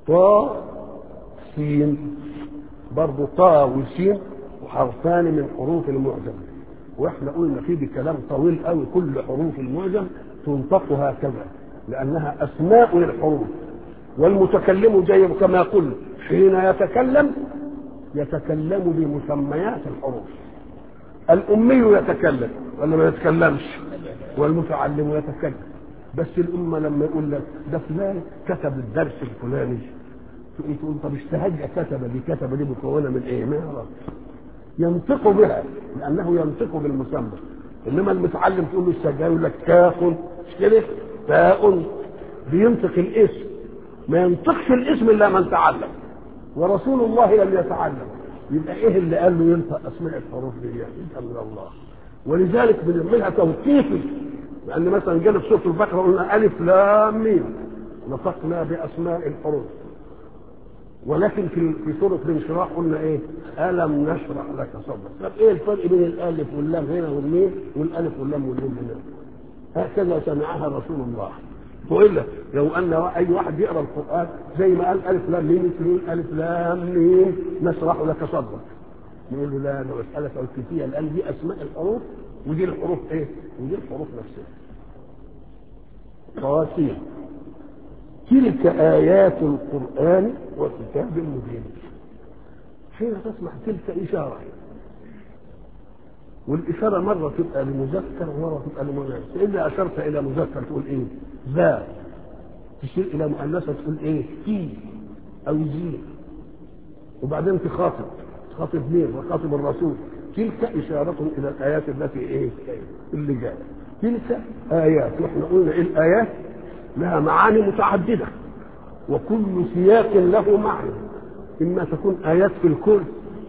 طاء سين برضه طاء وسين وحرفان من حروف المعجم واحنا قلنا في دي كلام طويل قوي كل حروف المعجم تنطق هكذا لانها اسماء للحروف والمتكلم جاي كما قلنا حين يتكلم يتكلم بمسميات الحروف الأمي يتكلم ولا ما يتكلمش والمتعلم يتكلم بس الأمة لما يقول لك ده فلان كتب الدرس الفلاني تقول تقول طب اشتهج كتب دي كتب دي مكونة من ايه؟ ما يعرف ينطق بها لأنه ينطق بالمسمى إنما المتعلم تقول له السجاي يقول لك كاف مش كده؟ تاء بينطق الاسم ما ينطقش الاسم إلا من تعلم ورسول الله لم يتعلم يبقى ايه اللي قال له ينطق اسماء الحروف دي يبقى من الله ولذلك بنعملها توقيفي لان مثلا جانا في سوره البقره قلنا الف لام ميم نطقنا باسماء الحروف ولكن في في سوره الانشراح قلنا ايه؟ الم نشرح لك صدرك طب ايه الفرق بين الالف واللام هنا والميم والالف واللام والميم هنا؟ هكذا سمعها رسول الله والا لو ان اي واحد يقرا القران زي ما قال الف لام ميم اثنين الف لام ميم نشرح لك صدرك نقول له لا انا مساله توقيفيه لان دي اسماء الحروف ودي الحروف ايه؟ ودي الحروف نفسها. قواسيم تلك ايات القران وكتاب مبين. حين تسمع تلك اشاره والإشارة مرة تبقى لمذكر ومرة تبقى لمؤنث إذا أشرت إلى مذكر تقول إيه ذا تشير إلى مؤنثة تقول إيه في أو زي وبعدين تخاطب تخاطب مين وخاطب الرسول تلك إشارة إلى الآيات التي إيه اللي جاية تلك آيات وإحنا قلنا إيه الآيات لها معاني متعددة وكل سياق له معنى إما تكون آيات في الكون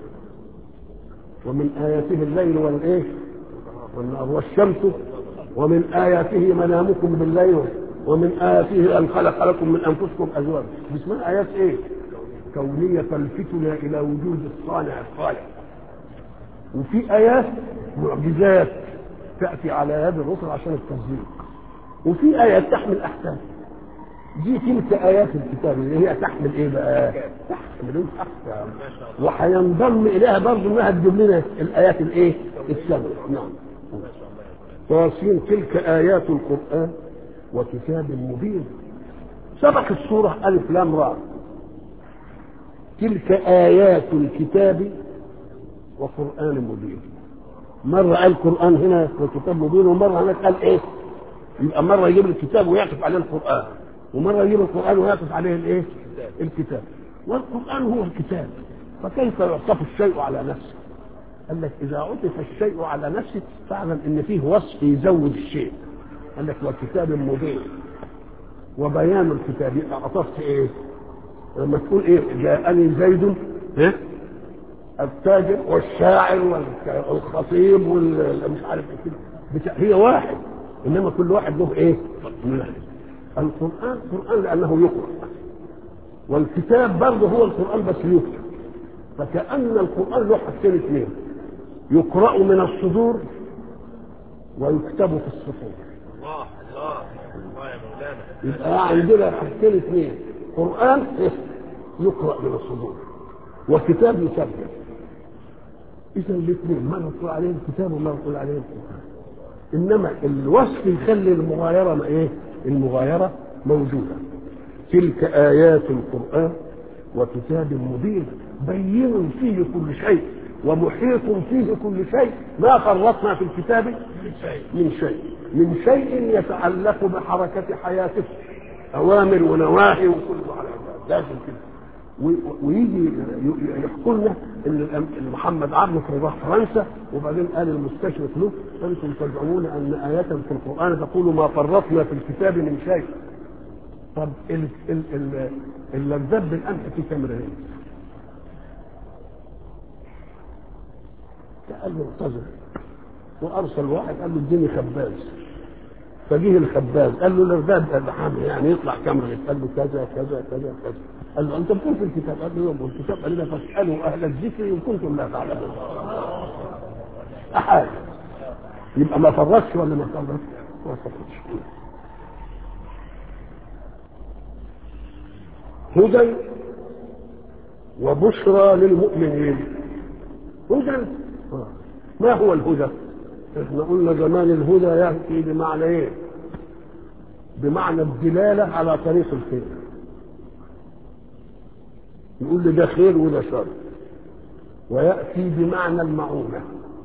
ومن آياته الليل والإيه والنهار والشمس ومن آياته منامكم بالليل ومن آياته أن خلق لكم من أنفسكم أزواجا اسمها آيات إيه كونية تلفتنا إلى وجود الصانع الخالق وفي آيات معجزات تأتي على يد الرسل عشان التصديق وفي آيات تحمل أحكام دي تلك آيات الكتاب اللي هي تحمل إيه بقى؟ تحمل الأحكام وهينضم إليها برضه إنها تجيب لنا الآيات الإيه؟ السبع نعم طاسين تلك آيات القرآن وكتاب مبين سبق السورة ألف لام راء تلك آيات الكتاب وقرآن مبين مرة قال القرآن هنا وكتاب مبين ومرة هناك قال إيه؟ يبقى مرة يجيب الكتاب ويعطف عليه القرآن ومرة يجيب القرآن ويعطف عليه الإيه؟ الكتاب والقرآن هو الكتاب فكيف يعطف الشيء على نفسه؟ قال لك إذا عطف الشيء على نفسه فاعلم إن فيه وصف يزود الشيء قال لك وكتاب مبين وبيان الكتاب يبقى عطفت إيه؟ لما تقول إيه؟ جاءني زيد إيه؟ التاجر والشاعر والخطيب والمش عارف ايه كده هي واحد انما كل واحد له ايه؟ القران قران لانه يقرا والكتاب برضه هو القران بس يكتب فكأن القرآن له حاجتين اثنين يقرأ من الصدور ويكتب في السطور الله الله الله يا مولانا يبقى عندنا حاجتين اثنين قرآن يقرأ من الصدور وكتاب يسجل إذا الاثنين ما نقول عليهم كتاب وما نقول عليهم قرآن إنما الوصف يخلي المغايرة ما إيه؟ المغايرة موجودة تلك آيات القرآن وكتاب مبين بين فيه كل شيء ومحيط فيه كل شيء ما فرطنا في الكتاب من شيء من شيء يتعلق بحركة حياتك أوامر ونواهي وكل على لازم كده ويجي يحكوا لنا ان محمد عبده كان راح فرنسا وبعدين قال المستشرق له انتم تزعمون ان ايه في القران تقول ما فرطنا في الكتاب من شيء طب اللذات بالامس في تمرين قال له انتظر وارسل واحد قال له اديني خباز فجه الخباز قال له الارداد اللحام يعني يطلع كم رغيف قال له كذا كذا كذا كذا قال له انت بتقول في الكتاب قال له يوم الكتاب قال لنا فاسالوا اهل الذكر ان كنتم لا تعلمون احد يبقى ما فرطش ولا ما فرطش ما فرطش هدى وبشرى للمؤمنين هدى آه. ما هو الهدى احنا قلنا زمان الهدى يأتي بمعنى ايه بمعنى الدلالة على طريق الخير يقول لي ده خير وده شر ويأتي بمعنى المعونة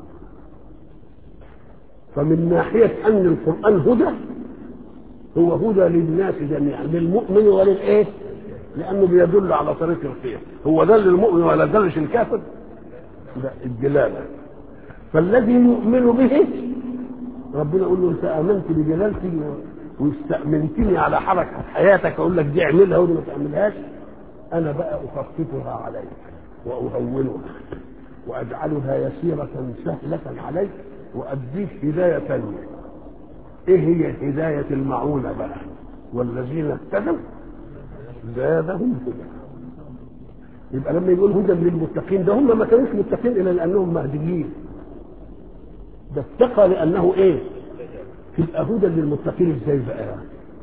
فمن ناحية أن القرآن هدى هو هدى للناس جميعا للمؤمن وللإيه؟ لأنه بيدل على طريق الخير هو دل المؤمن ولا دلش الكافر؟ لا الدلالة فالذي يؤمن به ربنا يقول له أنت آمنت بجلالتي واستأمنتني على حركة حياتك أقول لك دي اعملها ودي ما تعملهاش أنا بقى أخففها عليك وأهونها وأجعلها يسيرة سهلة عليك وأديك هداية ثانية إيه هي هداية المعونة بقى والذين اهتدوا زادهم هدى يبقى لما يقول هدى للمتقين ده هم ما كانوش متقين إلا لأنهم مهديين ده اتقى لأنه إيه تبقى هدى للمتقين ازاي بقى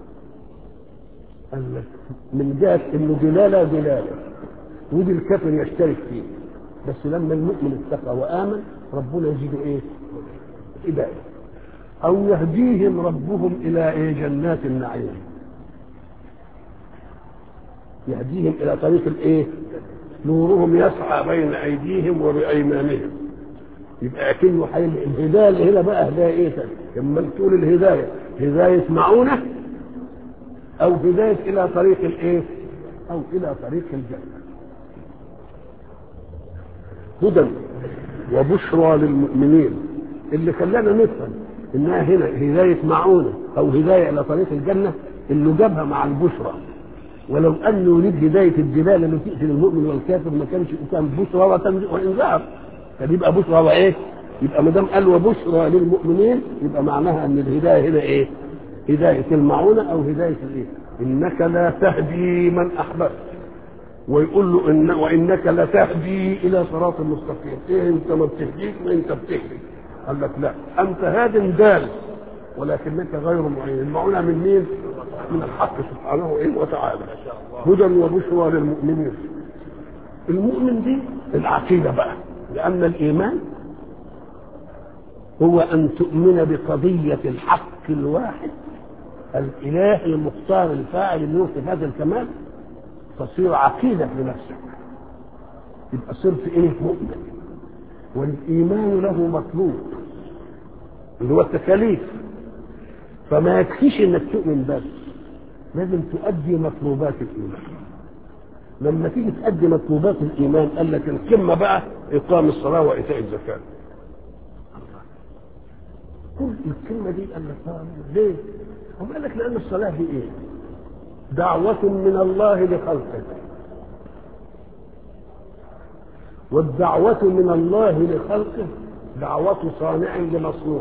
قال لك من جهة انه دلالة دلالة ودي الكافر يشترك فيه بس لما المؤمن اتقى وآمن ربنا يزيده ايه هداية أو يهديهم ربهم إلى إيه جنات النعيم يهديهم إلى طريق الإيه نورهم يسعى بين أيديهم وبأيمانهم يبقى أكنه حي الهداية اللي هنا بقى هداية إيه تاني لما تقول الهداية هداية معونة أو هداية إلى طريق الإيه أو إلى طريق الجنة هدى وبشرى للمؤمنين اللي خلانا نفهم انها هنا هدايه معونه او هدايه الى طريق الجنه انه جابها مع البشرى ولو انه يريد هدايه الدلاله اللي تاتي للمؤمن والكافر ما كانش كان بشرى وانذار كان يبقى بشرى وايه؟ يبقى ما دام قال وبشرى للمؤمنين يبقى معناها ان الهدايه هنا ايه؟ هدايه المعونه او هدايه الايه؟ انك لا تهدي من احببت ويقول له إن وانك لتهدي الى صراط مستقيم ايه انت ما بتهديك وانت بتهدي قال لك لا انت هاد دال ولكنك غير معين المعونة من مين من الحق سبحانه إيه وتعالى هدى وبشرى للمؤمنين المؤمن دي العقيدة بقى لأن الإيمان هو أن تؤمن بقضية الحق الواحد الإله المختار الفاعل له صفات الكمال تصير عقيدة لنفسك يبقى صرت إيه مؤمن والإيمان له مطلوب اللي هو التكاليف فما يكفيش انك تؤمن بس لازم تؤدي مطلوبات الايمان لما تيجي تؤدي مطلوبات الايمان قال لك القمه بقى اقام الصلاه وايتاء الزكاه كل الكلمه دي قال لك ليه؟ هم قال لك لان الصلاه دي ايه؟ دعوة من الله لخلقه والدعوة من الله لخلقه دعوة صانع لمصنوع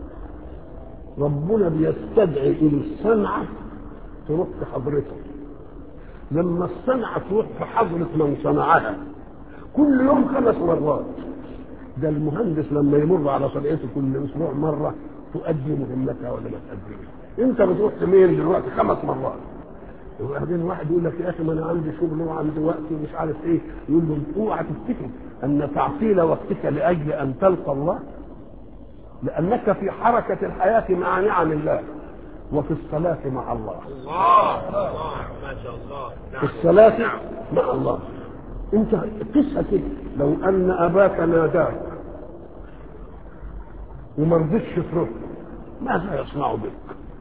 ربنا بيستدعي إلى الصنعة تروح في حضرته لما الصنعة تروح في حضرة من صنعها كل يوم خمس مرات ده المهندس لما يمر على صنعته كل اسبوع مره تؤدي مهمتها ولا ما تؤديش انت بتروح تميل دلوقتي خمس مرات وبعدين واحد يقول لك يا اخي ما انا عندي شغل وعندي وقت ومش عارف ايه يقول له اوعى تفتكر ان تعطيل وقتك لاجل ان تلقى الله لانك في حركه الحياه مع نعم الله وفي الصلاه مع الله الله الله ما شاء الله في الصلاه مع الله انت قصه كده لو ان اباك ناداك وما رضيتش تروح ماذا يصنع بك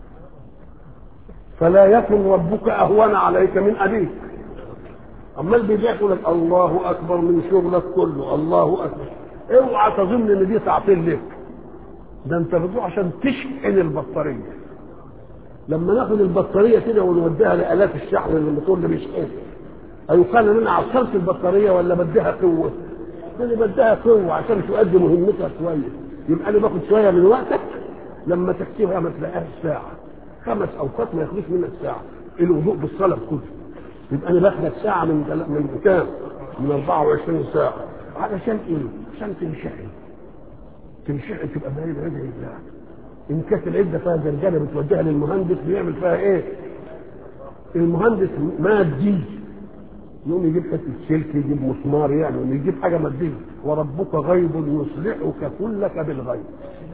فلا يكن ربك اهون عليك من ابيك اما اللي بيقول لك الله اكبر من شغلك كله الله اكبر اوعى تظن ان دي تعطيل لك ده انت بتروح عشان تشحن البطاريه لما ناخد البطاريه كده ونوديها لالات الشحن اللي الموتور اللي بيشحن هيقال ان انا عطلت البطاريه ولا بديها قوه؟ ده اللي بديها قوه عشان تؤدي مهمتها شويه يبقى انا باخد شويه من وقتك لما تكتبها ما تلاقيهاش ساعه خمس اوقات ما ياخدوش منك ساعه الوضوء بالصلاه كله يبقى انا باخدك ساعه من من كام؟ من 24 ساعه علشان ايه؟ عشان تنشحن تنشحن تبقى بعيد عيد الله ان كانت العده فيها زرجانه بتوديها للمهندس بيعمل فيها ايه؟ المهندس مادي يقوم يجيب حته سلك يجيب مسمار يعني يقوم يجيب حاجه ماديه وربك غيب يصلحك كلك بالغيب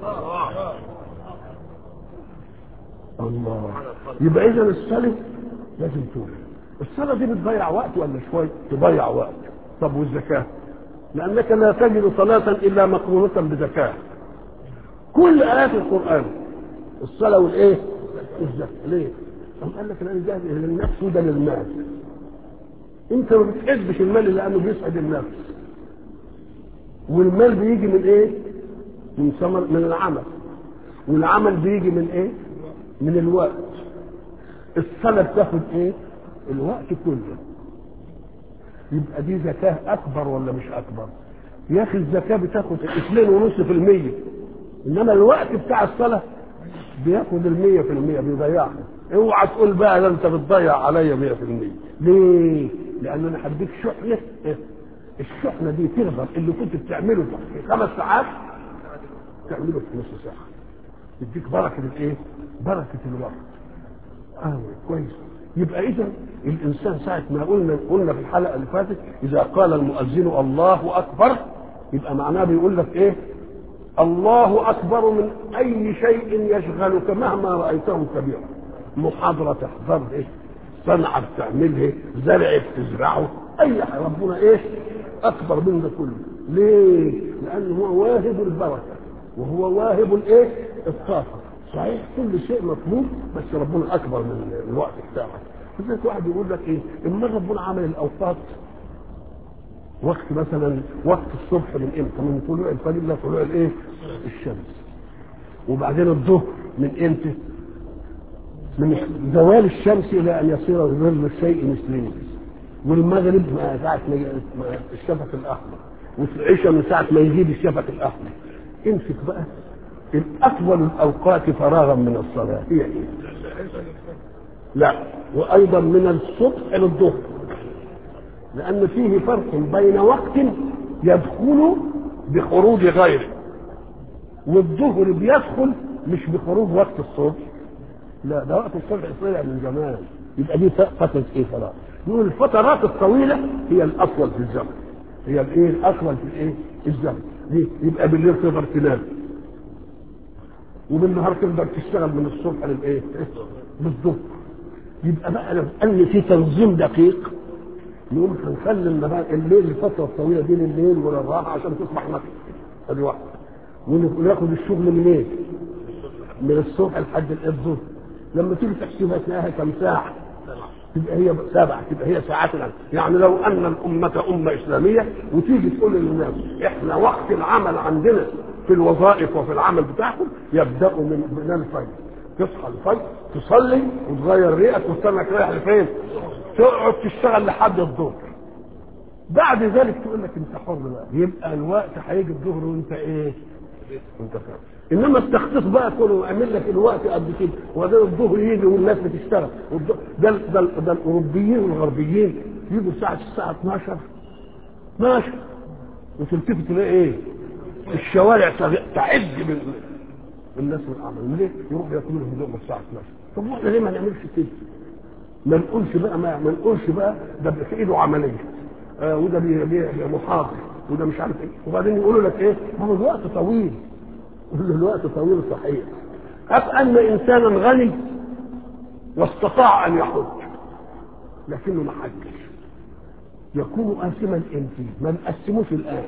الله يبقى اذا الصلاه لازم تقول الصلاه دي بتضيع وقت ولا شويه تضيع وقت طب والزكاه لانك لا تجد صلاه الا مقرونه بزكاه كل ايات القران الصلاه والايه والزكاه ليه أم قال لك الان ده للنفس وده للمال انت ما بتحبش المال لانه بيسعد النفس والمال بيجي من ايه من ثمر من العمل والعمل بيجي من ايه من الوقت الصلاه بتاخد ايه الوقت كله يبقى دي زكاه اكبر ولا مش اكبر يا اخي الزكاه بتاخد 2.5% انما الوقت بتاع الصلاه بياخد ال 100% بيضيعها اوعى تقول بقى ده انت بتضيع عليا 100% ليه؟ لان انا هديك شحنه الشحنه دي تقدر اللي كنت بتعمله في خمس ساعات تعمله في نص ساعه يديك بركه الايه؟ بركه الوقت اه كويس يبقى اذا الانسان ساعه ما قلنا قلنا في الحلقه اللي فاتت اذا قال المؤذن الله اكبر يبقى معناه بيقول لك ايه؟ الله اكبر من اي شيء يشغلك مهما رايته كبيرا محاضره تحضرها إيه؟ صنعه بتعملها زرع بتزرعه اي حاجه ربنا ايه اكبر من ده كله ليه لانه هو واهب البركه وهو واهب الايه الطاقه صحيح كل شيء مطلوب بس ربنا اكبر من الوقت بتاعك لذلك واحد يقول لك ايه اما ربنا عمل الاوقات وقت مثلا وقت الصبح من امتى من طلوع الفجر الى طلوع الايه الشمس وبعدين الظهر من امتى من زوال الشمس الى ان يصير ظل الشيء مثله والمغرب ما ساعة ما الشفق الاحمر والعشاء من ساعة ما يزيد الشفق الاحمر امسك بقى الاطول الاوقات فراغا من الصلاة هي ايه؟ لا وايضا من الصبح للظهر لان فيه فرق بين وقت يدخل بخروج غيره والظهر بيدخل مش بخروج وقت الصبح لا ده وقت الصبح طلع من زمان يبقى دي فترة ايه فراغ يقول الفترات الطويلة هي الأطول في الزمن هي الايه الأطول في الايه الزمن دي يبقى بالليل تقدر تنام وبالنهار تقدر تشتغل من الصبح للايه للظهر يبقى بقى لو قال في تنظيم دقيق نقوم هنخلي النهار الليل الفترة الطويلة دي لليل وللراحة عشان تصبح نفس ادي واحد وناخد الشغل منين؟ من الصبح لحد الظهر لما تيجي تحسبها تلاقيها كم ساعة تبقى هي سبعة تبقى هي ساعات الآن يعني لو أن الأمة أمة إسلامية وتيجي تقول للناس إحنا وقت العمل عندنا في الوظائف وفي العمل بتاعكم يبدأ من من الفجر تصحى الفجر تصلي وتغير ريقك وتستنك رايح لفين؟ تقعد تشتغل لحد الظهر بعد ذلك تقول لك انت حر بقى يبقى الوقت هيجي الظهر وانت ايه؟ انت فاهم انما التخطيط بقى كله يعمل لك الوقت قد كده وبعدين الظهر يجي والناس بتشتغل ده ده ده الاوروبيين والغربيين يجوا الساعه الساعه 12 12 وتلتفت تلاقي ايه؟ الشوارع تعد من الناس والاعمال ليه؟ يروحوا ياكلوا لهم لقمه الساعه 12 طب واحنا ليه ما نعملش كده؟ ما نقولش بقى ما, ما نقولش بقى ده في ايده عمليه آه وده بي بي محاضر وده مش عارف ايه وبعدين يقولوا لك ايه؟ ما هو الوقت طويل يقول له الوقت طويل صحيح أف أن إنسانا غني واستطاع أن يحج لكنه ما حجش يكون آثما امتى ما نقسموش الآن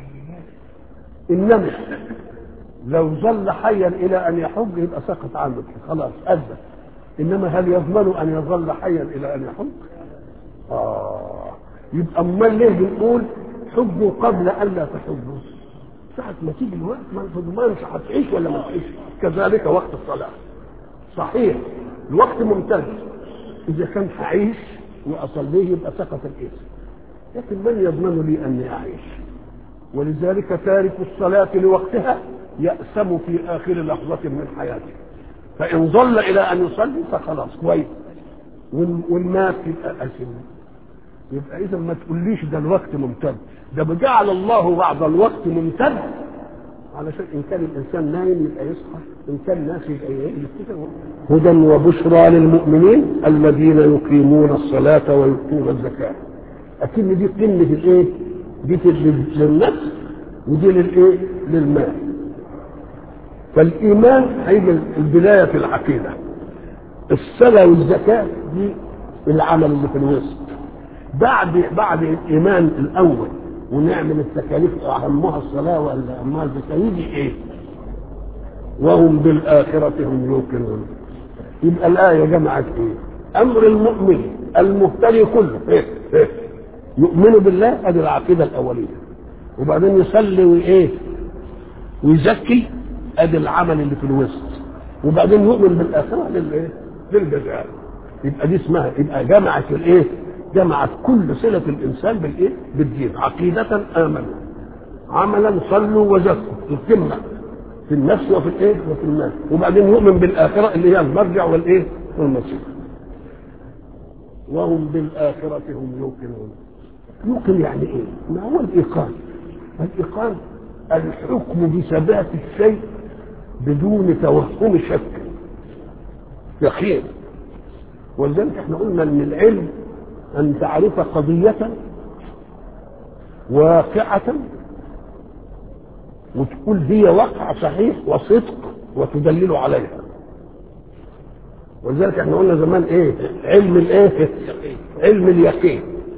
إنما لو ظل حيا إلى أن يحج يبقى سقط عنه خلاص أدى إنما هل يضمن أن يظل حيا إلى أن يحج؟ آه يبقى أمال ليه بنقول حجوا قبل ألا تحجوا ساعة ما تيجي الوقت ما تضمنش هتعيش ولا ما تعيش كذلك وقت الصلاة صحيح الوقت ممتد إذا كان هعيش وأصليه يبقى سقط الإثم لكن من يضمن لي أني أعيش ولذلك تارك الصلاة لوقتها يأسم في آخر لحظة من حياته فإن ظل إلى أن يصلي فخلاص كويس والمات يبقى أثم يبقى إذا ما تقوليش ده الوقت ممتد ده بجعل الله بعض الوقت ممتد علشان ان كان الانسان نايم يبقى يصحى ان كان ناس يبقى يفتكر هدى وبشرى للمؤمنين الذين يقيمون الصلاه ويؤتون الزكاه اكن دي قمه الايه دي لل- للنفس ودي للايه للمال فالايمان هيجي البدايه في العقيده الصلاه والزكاه دي العمل اللي في الوسط بعد بعد الايمان الاول ونعمل التكاليف اهمها الصلاه ولا اهمها الزكاه يجي ايه؟ وهم بالاخره هم يوقنون يبقى الايه جمعت ايه؟ امر المؤمن المهتدي كله إيه؟ إيه؟ يؤمن بالله ادي العقيده الاوليه وبعدين يصلي وايه؟ ويزكي ادي العمل اللي في الوسط وبعدين يؤمن بالاخره للايه؟ للجزاء يبقى دي اسمها يبقى جمعت الايه؟ جمعت كل صله الانسان بالايه؟ بالدين عقيده امنوا عملا صلوا وزكوا القمه في النفس وفي الايه؟ وفي المال وبعدين يؤمن بالاخره اللي هي المرجع والايه؟ والمصير وهم بالاخره هم يوقنون يوقن يعني ايه؟ ما هو الايقان الايقان الحكم بثبات الشيء بدون توهم شك يقين ولذلك احنا قلنا ان العلم ان تعرف قضية واقعة وتقول هي واقع صحيح وصدق وتدلل عليها ولذلك احنا قلنا زمان ايه علم الايه علم اليقين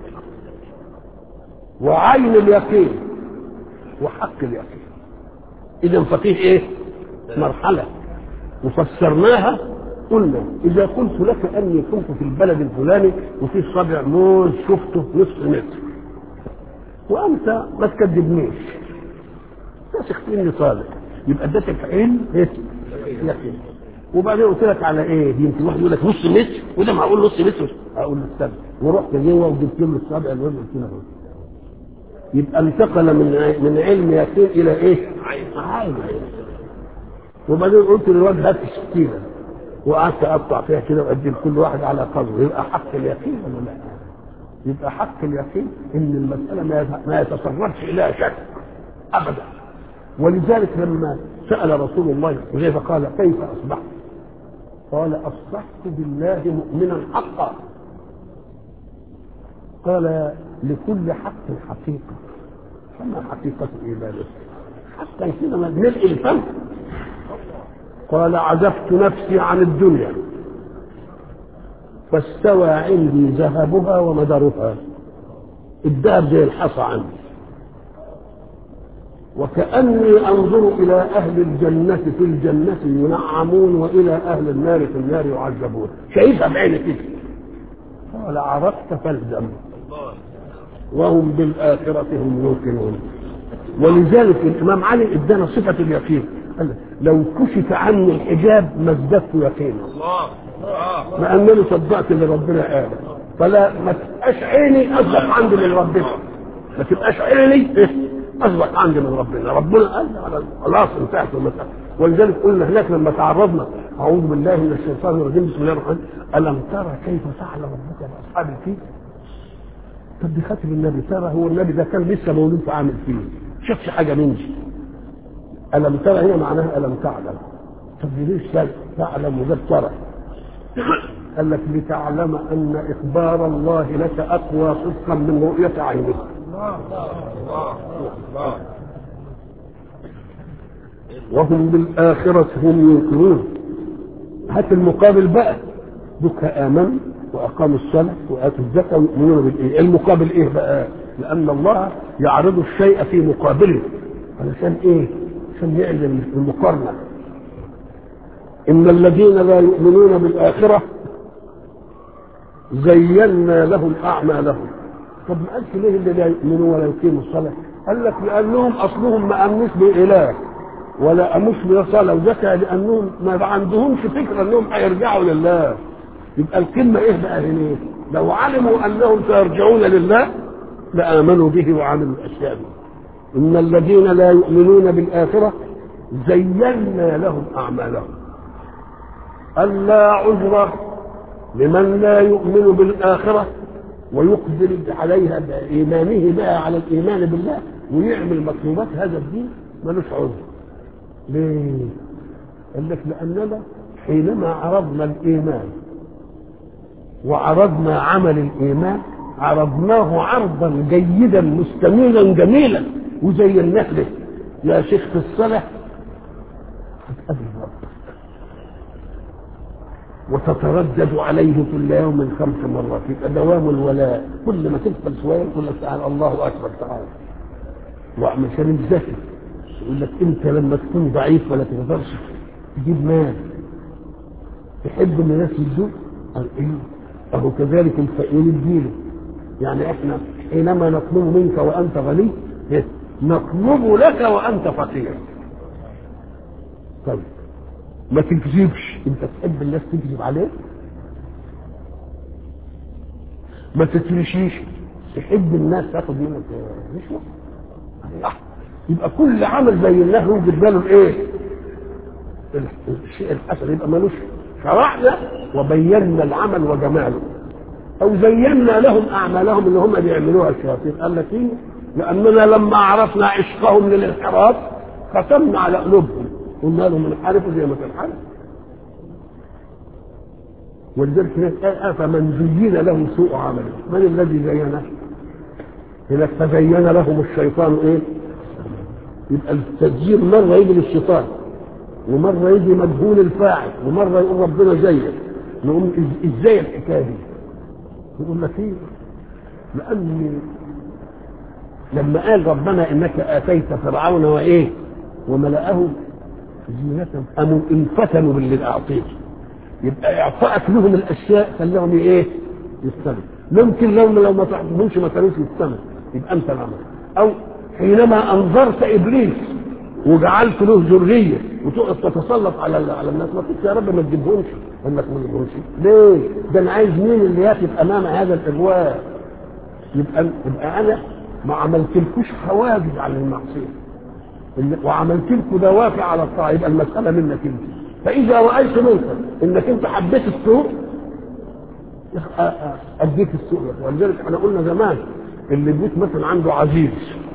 وعين اليقين وحق اليقين اذا ففيه ايه مرحله وفسرناها قلنا اذا قلت لك اني كنت في البلد الفلاني وفي صابع موز شفته نصف متر وانت ما تكذبنيش تثق اني صادق يبقى اديتك علم ايه يقين وبعدين قلت لك على ايه يمكن واحد يقول لك نص متر وده معقول نص متر اقول له استنى ورحت جوه وجبت له الصابع الوز قلت له يبقى انتقل من من علم يقين الى ايه؟ عين وبعدين قلت للواد هات السكينه وقعدت اقطع فيها كده وادي لكل واحد على قدره يبقى حق اليقين ولا لا؟ يبقى حق اليقين ان المساله ما ما يتصرفش اليها شك ابدا ولذلك لما سال رسول الله حذيفه قال كيف اصبحت؟ قال اصبحت بالله مؤمنا حقا قال لكل حق حقيقة فما حقيقة إيمانه حتى كده ملء الفم قال عزفت نفسي عن الدنيا فاستوى عندي ذهبها ومدرها الذهب زي الحصى عندي وكأني أنظر إلى أهل الجنة في الجنة ينعمون وإلى أهل النار في النار يعذبون شايفها بعيني كده قال عرفت فالزم وهم بالآخرة هم يوقنون ولذلك الإمام علي ادانا صفة اليقين قال لو كشف عني الحجاب ما ازددت يقينا الله الله ما أنني صدقت اللي ربنا قال فلا ما تبقاش عيني أصدق عندي من ربنا ما تبقاش عيني إيه؟ أصدق عندي من ربنا ربنا قال على- خلاص انتهت المسألة ولذلك قلنا هناك لما تعرضنا أعوذ بالله من الشيطان الرجيم بسم الله الرحمن الرحيم ألم ترى كيف فعل ربك بأصحاب الفيل طب دي خاتم النبي ترى هو النبي ده كان لسه مولود في عام الفيل شافش حاجة من دي ألم ترى هنا معناها ألم تعلم طب دي ليش تعلم وجاب ترى قال لك لتعلم أن إخبار الله لك أقوى صدقا من رؤية عينك وهم بالآخرة هم يوقنون هات المقابل بقى دوك آمنوا وأقاموا الصلاة وآتوا الزكاة ويؤمنون بالإيه المقابل إيه بقى لأن الله يعرض الشيء في مقابله علشان إيه عشان يعلم المقارنة إن الذين لا يؤمنون بالآخرة زينا لهم أعمالهم طب ما قالش ليه اللي لا يؤمنون ولا يقيموا الصلاة قال لك لأنهم أصلهم ما أمنوش بإله ولا أموش بصلاة وزكاة لأنهم ما عندهمش فكرة أنهم هيرجعوا لله يبقى الكلمة إيه بقى هنا لو علموا أنهم سيرجعون لله لآمنوا به وعملوا الأشياء دي إن الذين لا يؤمنون بالآخرة زينا لهم أعمالهم ألا عذر لمن لا يؤمن بالآخرة ويقبل عليها بإيمانه بقى على الإيمان بالله ويعمل مطلوبات هذا الدين ملوش عذر ليه؟ قال لك لأننا حينما عرضنا الإيمان وعرضنا عمل الإيمان عرضناه عرضا جيدا مستميلا جميلا وزيناه له يا شيخ في الصلاة هتقابل ربك وتتردد عليه كل يوم خمس مرات يبقى دوام الولاء كل ما تقبل شويه يقول لك تعالى الله اكبر تعالى وعشان تذاكر يقول لك انت لما تكون ضعيف ولا تقدرش تجيب مال تحب ان الناس يدوك قال ايه اهو كذلك الفقير يديله يعني احنا حينما نطلب منك وانت غني إيه؟ نطلب لك وانت فقير طيب ما تكذبش انت تحب الناس تكذب عليك ما تترشيش تحب الناس تاخد منك رشوه الله يبقى كل عمل زي الله يوجد باله الايه الشيء الحسن يبقى ملوش شرعنا وبينا العمل وجماله او زينا لهم اعمالهم اللي هم بيعملوها الشياطين قال لك ايه لاننا لما عرفنا عشقهم للانحراف ختمنا على قلوبهم قلنا لهم انحرفوا زي ما تنحرف ولذلك هناك آية فمن زين له سوء عمله من الذي زينه؟ هناك فزين لهم الشيطان ايه؟ يبقى التزيين مرة يجي للشيطان ومرة يجي مجهول الفاعل ومرة يقول ربنا زين نقول ازاي الحكاية دي؟ يقول لك ايه؟ لأن لما قال ربنا انك اتيت فرعون وايه؟ وملأه زينة قاموا انفتنوا باللي اعطيته يبقى اعطائك لهم الاشياء خلاهم ايه؟ يستمع ممكن لو لو ما تعطيهمش ما كانوش يستمع يبقى انت الامر او حينما انظرت ابليس وجعلت له ذريه وتقف تتسلط على على الناس ما قلت يا رب ما تجيبهمش انك ما تجيبهمش ليه؟ ده انا عايز مين اللي يقف امام هذا الاغواء يبقى يبقى انا ما عملتلكوش حواجز عن المعصيه وعملت لكم دوافع على الطاعه يبقى المساله منك انت فاذا رايت منكم انك انت حبيت السوء اديت السوء ولذلك احنا قلنا زمان اللي بيت مثلا عنده عزيز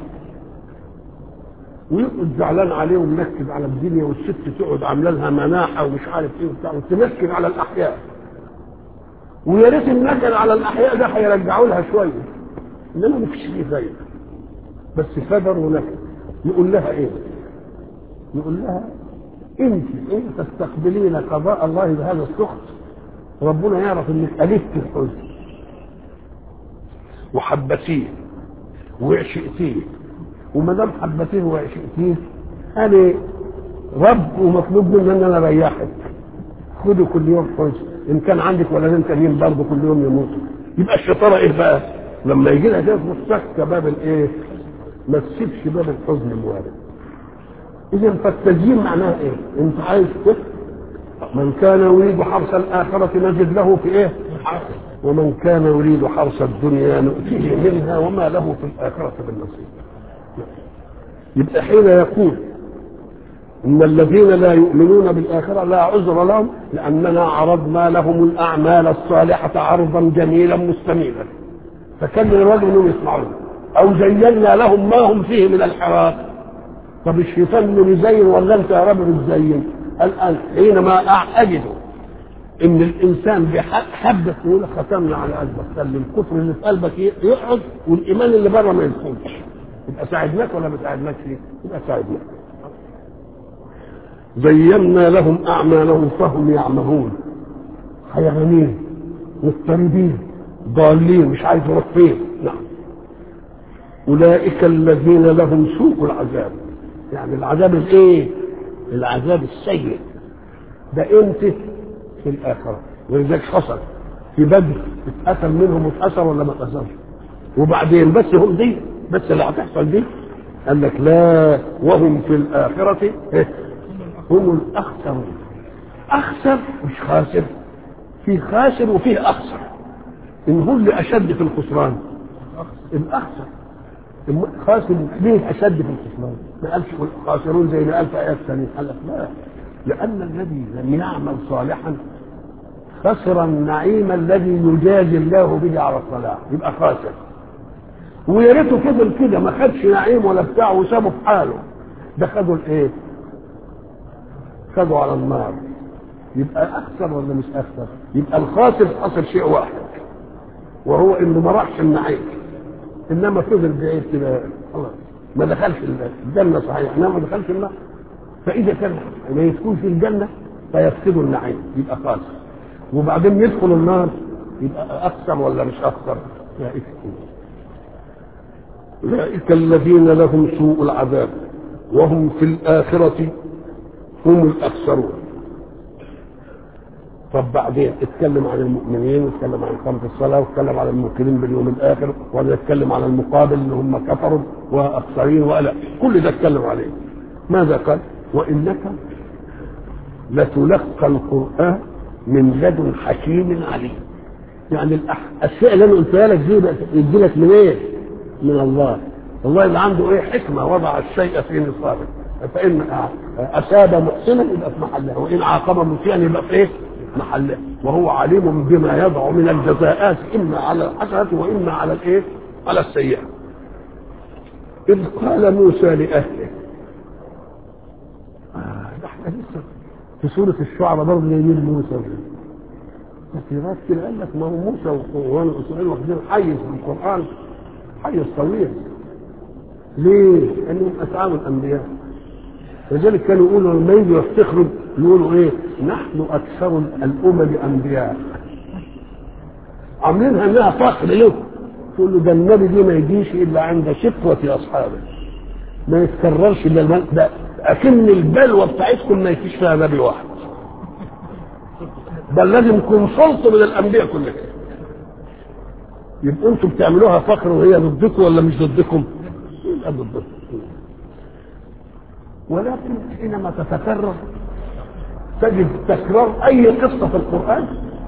ويقعد زعلان عليه ومنكد على الدنيا والست تقعد عامله لها مناحه ومش عارف ايه وبتاع وتنكد على الاحياء ويا ريت النكد على الاحياء ده هيرجعوا لها شويه انما ما فيش فيه فايده بس فدر ونكد يقول لها ايه يقول لها انت ايه تستقبلين قضاء الله بهذا السخط ربنا يعرف انك الفت الحزن وحبتيه وعشقتيه وما دام حبتيه وعشقتيه انا رب ومطلوب مني ان انا اريحك خدوا كل يوم حزن ان كان عندك ولدين تانيين برضه كل يوم يموتوا يبقى الشطاره ايه بقى؟ لما يجي لها كده تسك باب الايه؟ ما تسيبش باب الحزن موارد اذا فالتزيين معناه ايه انت عايز كده من كان يريد حرث الآخرة نجد له في ايه ومن كان يريد حرث الدنيا نؤتيه منها وما له في الآخرة بالنصيب يبقى حين يقول إن الذين لا يؤمنون بالآخرة لا عذر لهم لأننا عرضنا لهم الأعمال الصالحة عرضا جميلا مستميلا فكان الرجل انهم يسمعون او زينا لهم ما هم فيه من الحراك طب الشيطان انه يزين ولا انت يا رب بتزين الان حينما اجد ان الانسان بحبك يقول ختمنا على قلبك خلي الكفر اللي في قلبك يقعد والايمان اللي بره ما يدخلش يبقى ساعدناك ولا ما ساعدناكش يبقى ساعدناك زينا لهم اعمالهم فهم يعمهون حيرانين مضطربين ضالين مش عايز يروح فين نعم اولئك الذين لهم سوء العذاب يعني العذاب الايه العذاب السيء ده امتى في الاخره ولذلك حصل في بدر اتقتل منهم اتأثر ولا ما اتأثرش وبعدين بس هم دي بس اللي هتحصل دي قال لك لا وهم في الآخرة هم الأخسرون أخسر مش خاسر في خاسر وفيه أخسر إن هو اللي أشد في الخسران الأخسر خاسر ليه أشد في الخسران ما قالش خاسرون زي ما قال في آيات ثانية قال لك لا لأن الذي لم يعمل صالحا خسر النعيم الذي يجازي الله به على الصلاح يبقى خاسر ويا ريته فضل كده ما خدش نعيم ولا بتاع وسابه في حاله ده خدوا الايه؟ خدوا على النار يبقى اخسر ولا مش اخسر؟ يبقى الخاسر حصل شيء واحد وهو انه ما راحش النعيم انما فضل بعيد كده خلاص ما دخلش الجنه صحيح انما ما دخلش النار فاذا كان ما يسكن في الجنه فيفقدوا النعيم يبقى خاسر وبعدين يدخل النار يبقى اكثر ولا مش اكثر اولئك اولئك الذين لهم سوء العذاب وهم في الاخره هم الاخسرون طب بعدين اتكلم عن المؤمنين واتكلم عن قامة الصلاة واتكلم عن المنكرين باليوم الآخر ولا اتكلم عن المقابل اللي هم كفروا وأخسرين ولا كل ده اتكلم عليه ماذا قال وإنك لتلقى القرآن من لدن حكيم عليم يعني الأشياء اللي أنا قلتها لك دي يجي لك من إيه؟ من الله الله اللي عنده إيه حكمة وضع الشيء في نصابه فإن أساب محسنا يبقى في محله وإن عاقب مسيئا يبقى في إيه؟ محله وهو عليم بما يضع من الجزاءات إما على الحسنة وإما على الإيه؟ على السيئة إذ قال موسى لأهله آه احنا لسه في سورة الشعراء برضه جايبين موسى كثيرات كده قال لك ما هو موسى وقرآن إسرائيل واخدين حيز في القرآن حيز طويل ليه؟ لأنهم أتعاب الأنبياء لذلك كانوا يقولوا لما يجوا يفتخروا يقولوا ايه؟ نحن اكثر الامم انبياء. عاملينها انها فخر لكم. تقول له ده النبي دي ما يجيش الا عند شقوة اصحابه. ما يتكررش الا المال ده اكن البلوه بتاعتكم ما يجيش فيها نبي واحد. بل لازم يكون سلطه من الانبياء كلها. يبقوا انتم بتعملوها فخر وهي ضدكم ولا مش ضدكم؟ يبقى ضدكم. ولكن حينما تتكرر تجد تكرار اي قصه في القران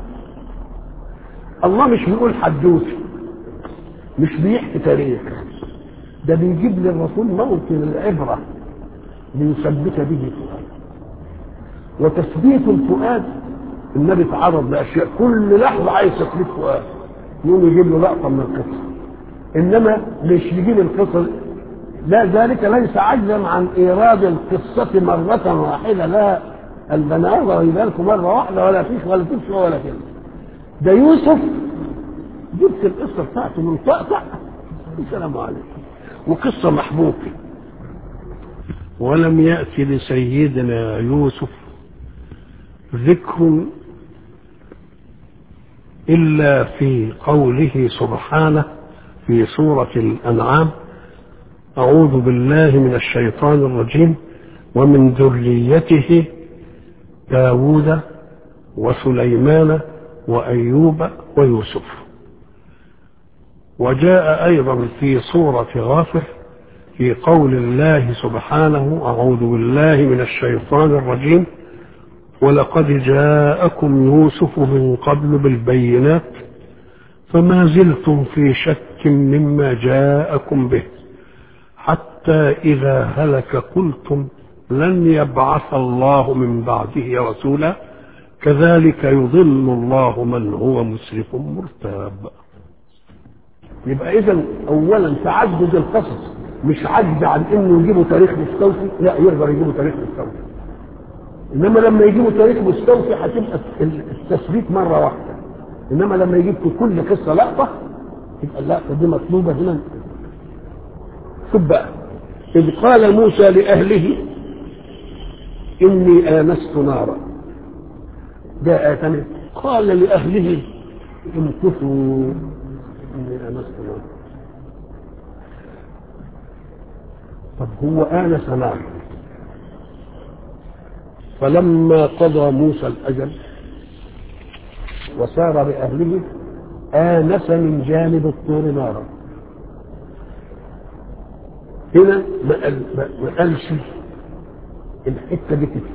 الله مش بيقول حدوث مش بيحكي تاريخ ده بيجيب للرسول موطن العبره ليثبت به فؤاد وتثبيت الفؤاد النبي تعرض لاشياء كل لحظه عايز تثبيت فؤاد يقوم يجيب له لقطه من القصه انما مش يجيب القصه لا ذلك ليس عجزا عن ايراد القصه مره واحده لا البناء ويبقى مره واحده ولا فيش ولا فيش ولا كده ده يوسف جبت القصه بتاعته من طقطق السلام عليكم وقصه محبوكه ولم يأت لسيدنا يوسف ذكر إلا في قوله سبحانه في سورة الأنعام أعوذ بالله من الشيطان الرجيم ومن ذريته داود وسليمان وأيوب ويوسف وجاء أيضا في سورة غافر في قول الله سبحانه أعوذ بالله من الشيطان الرجيم ولقد جاءكم يوسف من قبل بالبينات فما زلتم في شك مما جاءكم به حتى إذا هلك قلتم لن يبعث الله من بعده رسولا كذلك يضل الله من هو مسرف مرتاب يبقى إذا أولا تعدد القصص مش عجز عن انه يجيبوا تاريخ مستوفي لا يقدر يجيبوا تاريخ مستوفي انما لما يجيبوا تاريخ مستوفي هتبقى التثبيت مره واحده انما لما يجيب في كل قصه لقطه يبقى اللقطه دي مطلوبه هنا شوف بقى اذ قال موسى لاهله اني انست نارا جاء ثاني قال لاهله امكثوا اني انست نارا طب هو آنس نار فلما قضى موسى الأجل وسار بأهله آنس من جانب الطور نارا هنا ما قال ما قالش الحتة دي كده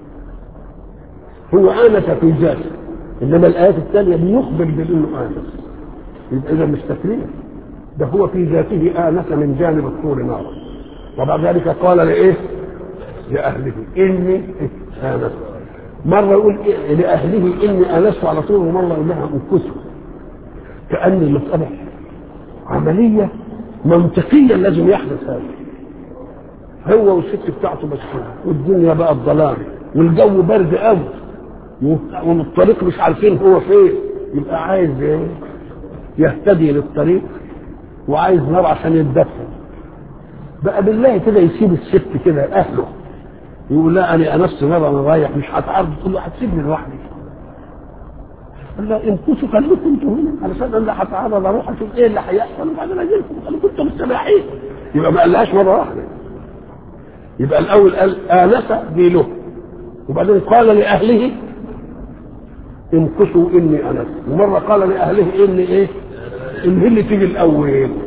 هو آنس في ذاته إنما الآيات الثانية بيخبر بأنه آنس يبقى إذا مش تكرير ده هو في ذاته آنس من جانب الطور نارا وبعد ذلك قال لايه لاهله اني انست مره يقول إيه لاهله اني انست على طول ومره يقول لها انكسوا كان المساله عمليه منطقيا لازم يحدث هذا هو والست بتاعته مسكين والدنيا بقى ظلام والجو برد قوي والطريق مش عارفين هو فين يبقى عايز ايه يهتدي للطريق وعايز نار عشان يتدفن بقى بالله كده يسيب الست كده اهله يقول لا انا انست نار انا رايح مش هتعرض تقول له هتسيبني لوحدي قال لا انقصوا خليكم انتوا هنا علشان انا هتعرض اروح اشوف ايه اللي هيحصل وبعدين اجي لكم خليكم انتوا مستريحين يبقى ما قالهاش مره واحده يبقى الاول قال انس دي له وبعدين قال لاهله امكثوا اني انس ومره قال لاهله اني ايه ان هي اللي تيجي الاول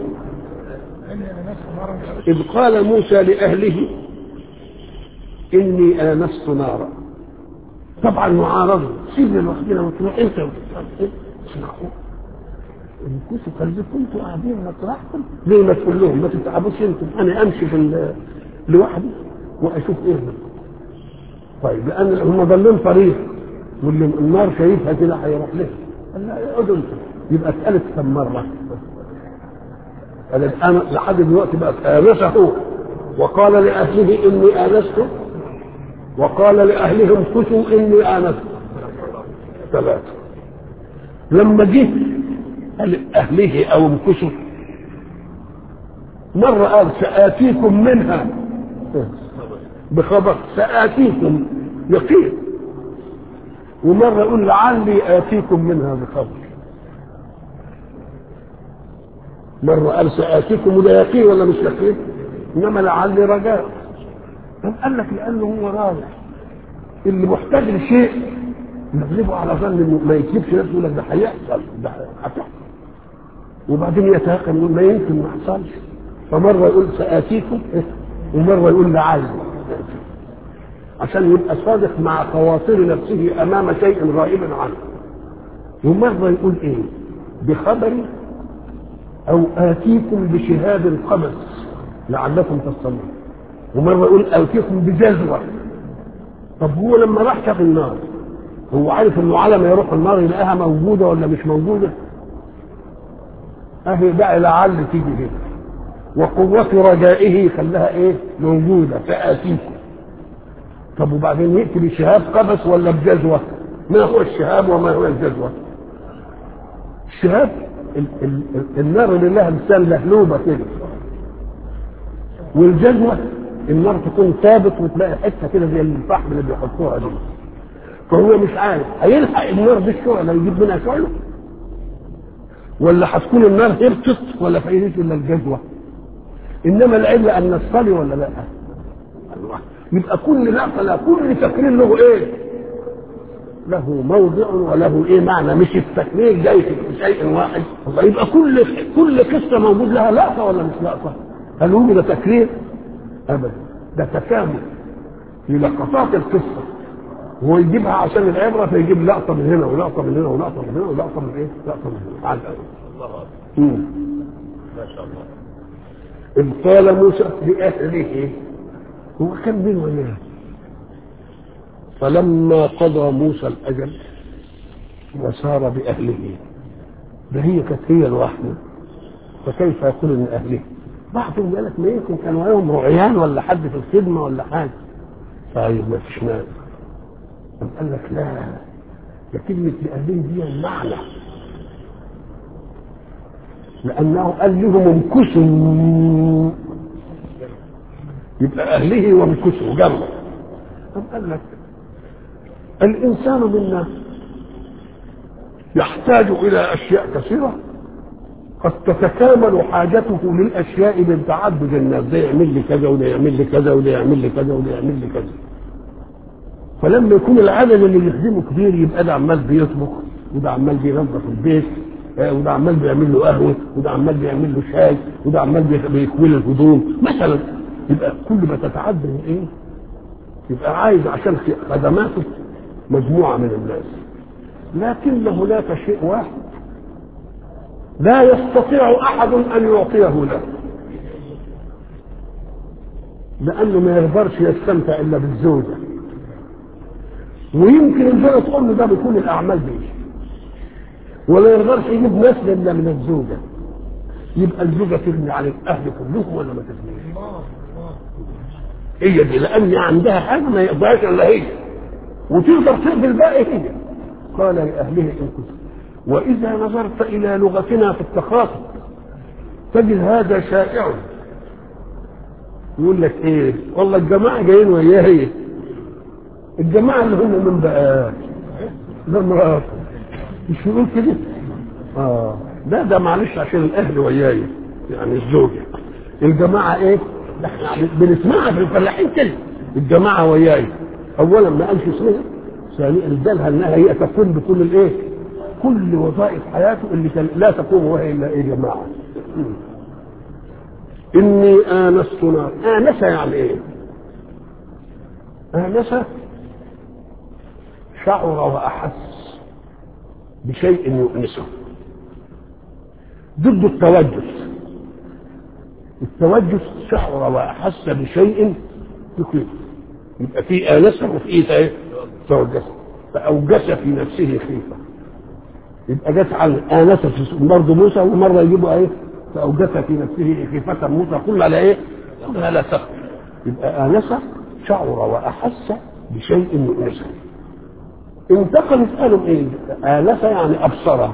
اذ قال موسى لاهله اني انست نارا طبعا معارضه سيبني لوحدنا وتروح انت اسمعوا امكثوا خليكم انتوا قاعدين مطرحكم ليه ما تقول لهم ما تتعبوش انتم انا امشي في لوحدي واشوف ايه ده. طيب لان هم ضلين طريق واللي النار شايفها كده هيروح لها قال لا اقعدوا انتم يبقى اتقالت كم مره قالت انا لحد دلوقتي بقت انسه وقال لاهله اني انست وقال لاهلهم كتوا اني انست ثلاثه لما جه قال اهله او امكثوا مره قال ساتيكم منها بخبر سآتيكم يقين ومرة يقول لعلي آتيكم منها بخبر مرة قال سآتيكم وده يقين ولا مش يقين إنما لعلي رجاء طب قال لك لأنه هو راجع اللي محتاج لشيء نغلبه على ظن انه ما يكذبش نفسه يقول لك ده هيحصل ده هتحصل وبعدين يتيقن يقول ما يمكن ما حصلش فمرة يقول سآتيكم ومرة يقول لعلي عشان يبقى صادق مع خواطر نفسه امام شيء غائب عنه ومره يقول ايه بخبر او اتيكم بشهاب قبس لعلكم تصطلون ومره يقول اتيكم بجزوه طب هو لما راح شاف النار هو عارف انه على ما يروح النار يلاقيها موجوده ولا مش موجوده اهي بقى لعل تيجي هنا وقوة رجائه خلاها ايه موجودة فآتيكم طب وبعدين يأتي بشهاب قبس ولا بجزوة ما هو الشهاب وما هو الجزوة الشهاب ال ال ال النار اللي لها لسان لهلوبة كده والجزوة النار تكون ثابت وتلاقي حتة كده زي الفحم اللي بيحطوها دي فهو مش عارف هيلحق النار دي الشعلة يجيب منها شعلة ولا هتكون النار هبطت ولا فايدته الا الجزوه انما العله ان نصلي ولا لا الله يبقى كل لقطه كل تكرير له ايه له موضع وله ايه معنى مش التكرير جاي في شيء واحد يبقى كل كل قصه موجود لها لقطه ولا مش لقطه هل وجد تكرير ابدا ده تكامل للقطات القصه هو يجيبها عشان العبره فيجيب لقطه من هنا ولقطه من هنا ولقطه من هنا ولقطه من ايه؟ لقطه من هنا عاد الله اكبر مم. ما شاء الله إذ قال موسى لأهله هو كان بين وياه فلما قضى موسى الأجل وسار بأهله ده هي كانت هي لوحده فكيف يكون من أهله بعضهم قال لك ما يمكن كان وراهم رعيان ولا حد في الخدمة ولا حاجة طيب ما فيش مانع قام قال لك لا ده كلمة بأهله دي معنى لأنه قال لهم امكثوا يبقى أهله وامكثوا جنبه طب قال لك الإنسان منا يحتاج إلى أشياء كثيرة قد تتكامل حاجته للأشياء من تعدد الناس ده يعمل لي كذا وده يعمل لي كذا وده يعمل لي كذا وده يعمل لي كذا فلما يكون العدد اللي يخدمه كبير يبقى ده عمال بيطبخ وده عمال بينظف البيت آه، وده عمال بيعمل له قهوه وده عمال بيعمل له شاي وده عمال بي- بيكوي له الهدوم مثلا يبقى كل ما تتعدد ايه يبقى عايز عشان في خدماته مجموعه من الناس لكن هناك شيء واحد لا يستطيع احد ان يعطيه له لانه ما يقدرش يستمتع الا بالزوجه ويمكن الزوجه تقول له ده بيكون الاعمال دي ولا يقدرش يجيب نسل الا من الزوجه يبقى الزوجه ترمي على الاهل كلهم ولا ما ترميش هي دي لان عندها حاجه ما يقدرش الا هي وتقدر تقضي الباقي هي قال لاهله ان كنت وإذا نظرت إلى لغتنا في التخاطب تجد هذا شائع يقول لك ايه والله الجماعة جايين وياي الجماعة اللي هم من بقى ده مراته مش يقول كده اه ده ده معلش عشان الاهل وياي يعني الزوجة الجماعة ايه ده احنا بنسمعها في الفلاحين كده الجماعة وياي اولا ما قالش اسمها ثانيا ادالها انها هي تكون بكل الايه كل وظائف حياته اللي كان لا تقوم وهي الا ايه جماعة اني انست نار انس يعني ايه انس شعر واحس بشيء يؤنسه ضد التوجس التوجس شعر واحس بشيء يقيم يبقى في انسه وفي ايه توجس فاوجس في نفسه خيفه يبقى جت على انس برضه موسى ومره يجيبوا ايه فاوجس في نفسه خيفه موسى كل على ايه؟ كل على سخط يبقى انس شعر واحس بشيء يؤنسه انتقلت قالوا ايه؟ انس يعني ابصر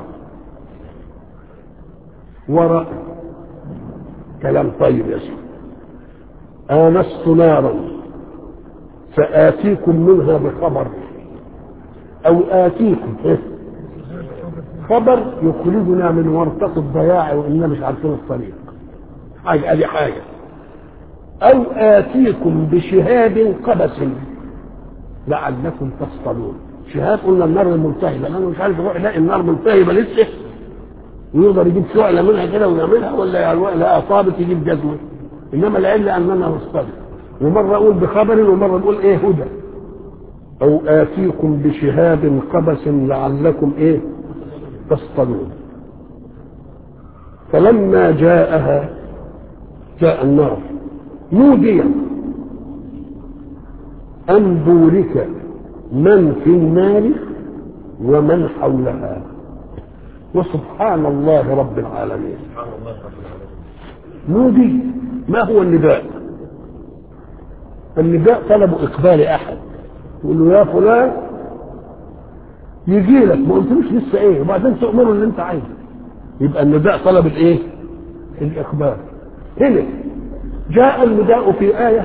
ورأى كلام طيب يا سيدي آنست نارا فآتيكم منها بخبر أو آتيكم إيه؟ خبر يخرجنا من ورطة الضياع وإننا مش عارفين الطريق حاجة أدي حاجة أو آتيكم بشهاب قبس لعلكم تصطلون شهاب قلنا النار الملتهبة أنا مش عارف يروح يلاقي النار ملتهبة لسه ويقدر يجيب شعلة منها كده ويعملها ولا لا أصابت يجيب جزمة إنما العلة أننا نصطدم ومرة أقول بخبر ومرة نقول إيه هدى أو آتيكم بشهاب قبس لعلكم إيه تصطلون فلما جاءها جاء النار نودي أن بورك من في النار ومن حولها وسبحان الله رب العالمين نودي ما هو النداء النداء طلب اقبال احد تقول له يا فلان يجي لك ما قلتلوش لسه ايه وبعدين تؤمره اللي انت عايزه يبقى النداء طلب الايه الاقبال هنا جاء النداء في آية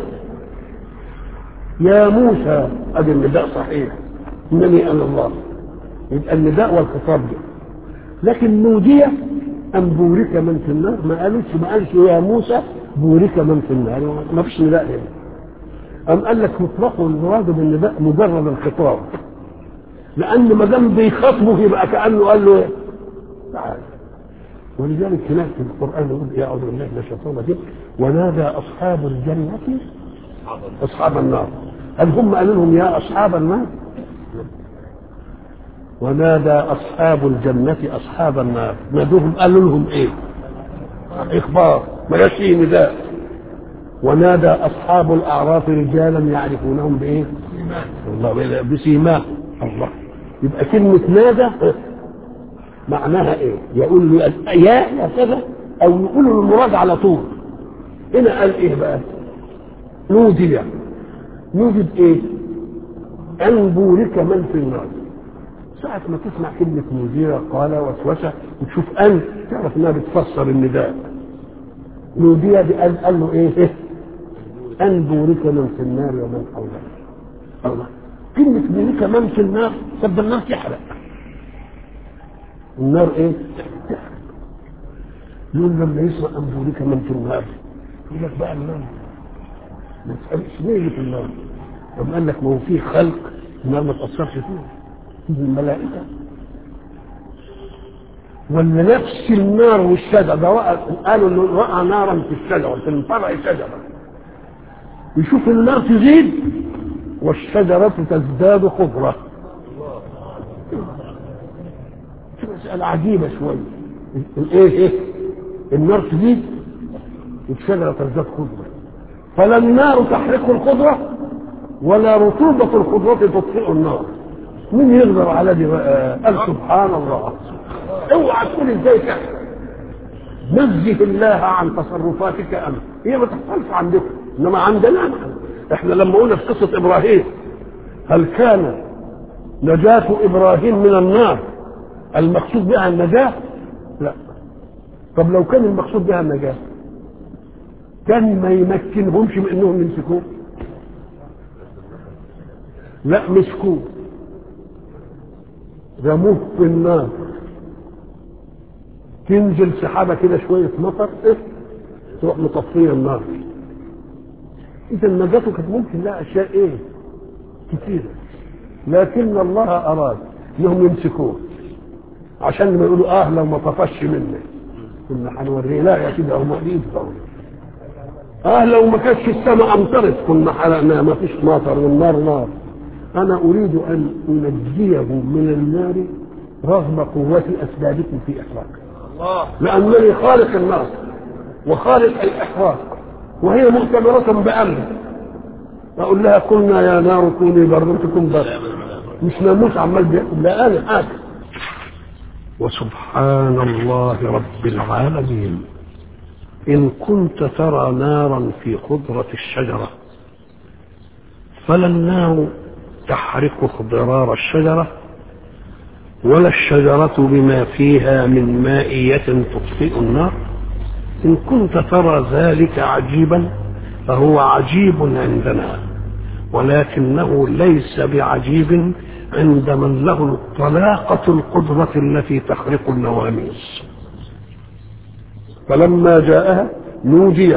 يا موسى ادي النداء صحيح انني انا الله يبقى النداء والخطاب ده لكن نودي ان بورك من في النار ما قالوش ما قالش يا موسى بورك من في النار ما فيش نداء هنا أم قال لك مطلق المراد بالنداء مجرد الخطاب لأن ما دام بيخاطبه يبقى كأنه قال له إيه؟ تعال ولذلك هناك في القرآن يقول يا أعوذ بالله من الشيطان الرجيم ونادى أصحاب الجنة أصحاب النار هل هم قالوا لهم يا أصحاب النار؟ ونادى أصحاب الجنة أصحاب النار نادوهم قالوا لهم إيه؟ إخبار ما جاش فيه نداء ونادى أصحاب الأعراف رجالا يعرفونهم بإيه؟ الله بسيماه الله يبقى كلمة نادى معناها إيه؟ يقول له يا يا كذا أو يقول له المراد على طول هنا قال إيه بقى؟ نودي نودي بإيه؟ أن بورك من في النار ساعة ما تسمع كلمة مديرة قال وسوسة وتشوف أن تعرف إنها بتفسر النداء نودي دي قال, قال له إيه؟ إيه؟ أن بورك من في النار ومن حولها الله كلمة بورك من في النار طب ده النار تحرق النار إيه؟ تحرق يقول لما يسمع أن بورك من في النار يقول لك بقى النار ما تسألش ليه في النار طب قال لك ما هو في خلق النار ما تأثرش فيه فيه الملائكة ولا نفس النار والشجرة ده قالوا انه رأى نارا في الشجرة في فرع شجرة يشوف النار تزيد والشجرة تزداد خضرة مسألة عجيبة شوية الايه ايه النار تزيد والشجرة تزداد خضرة فلا النار تحرق الخضرة ولا رطوبة الخضرة تطفئ النار مين يقدر على دي بقى قال سبحان الله اوعى تقول ازاي تحصل نزه الله عن تصرفاتك انت هي ما تحصلش عندكم انما عندنا نحن احنا لما قلنا في قصه ابراهيم هل كان نجاة ابراهيم من النار المقصود بها النجاة لا طب لو كان المقصود بها النجاة كان ما يمكنهمش من انهم يمسكوه لا مسكوه رموه في النار تنزل سحابه كده شويه مطر إيه؟ تروح مطفيه النار اذا نجاته كانت ممكن لها اشياء ايه كتيره لكن الله اراد انهم يمسكوه عشان ما يقولوا اه لو ما طفش مني كنا هنوريه لا يا سيدي هم ايد اه لو ما كانتش السماء امطرت كنا حرقنا ما فيش مطر والنار نار انا اريد ان انجيه من النار رغم قوة اسبابكم في احراقه الله لانني خالق النار وخالق الاحراق وهي مؤتمرة بامر اقول لها قلنا يا نار كوني بردا تكون بردا مش ناموس عمال بياكل لا انا حاجه وسبحان الله رب العالمين ان كنت ترى نارا في خضره الشجره فلا النار تحرق خضرار الشجره ولا الشجره بما فيها من مائيه تطفئ النار ان كنت ترى ذلك عجيبا فهو عجيب عندنا ولكنه ليس بعجيب عند من له طلاقة القدرة التي تخرق النواميس فلما جاءها نودي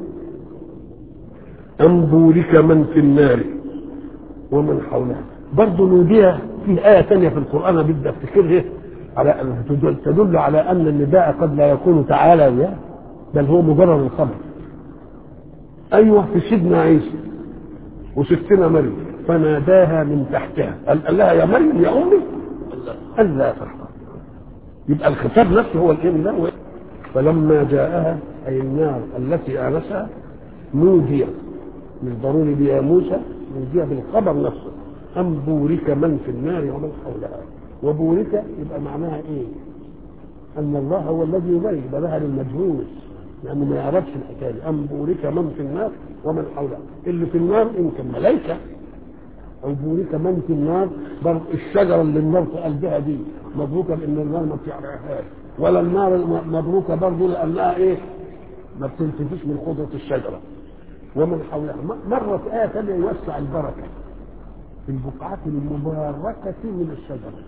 أن بورك من في النار ومن حولها برضه نودي في آية ثانية في القرآن بدي أفتكرها على أن تدل, تدل على أن النداء قد لا يكون تعالى بل هو مجرد الخبر أيوه في سيدنا عيسى وستنا مريم فناداها من تحتها قال قال لها يا مريم يا امي قال لا تخافي يبقى الخطاب نفسه هو الابن ده فلما جاءها اي النار التي انسها نودي مش ضروري بها موسى نودي بالخبر نفسه ام بورك من في النار ومن حولها وبورك يبقى معناها ايه؟ ان الله هو الذي يبين بلها للمجهول لانه ما يعرفش الحكايه دي ام بورك من في النار ومن حولها اللي في النار يمكن ملائكه او بورك من في النار برضه الشجره اللي النار في قلبها دي مبروكه لان النار ما بتعرفهاش ولا النار مبروكه برضه لانها ايه؟ ما بتنتفش من خضره الشجره ومن حولها مره في ايه ثانيه يوسع البركه في البقعات المباركه من الشجره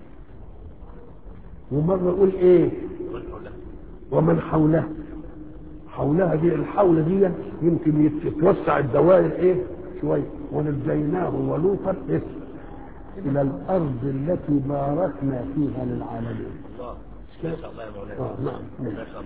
ومره يقول ايه؟ ومن حولها حولها دي الحول دي يمكن يتوسع الدوائر ايه شويه ونجيناه ولوطا إيه؟ الى الارض التي باركنا فيها للعالمين الله ما شاء الله يا مولانا آه نعم ما شاء الله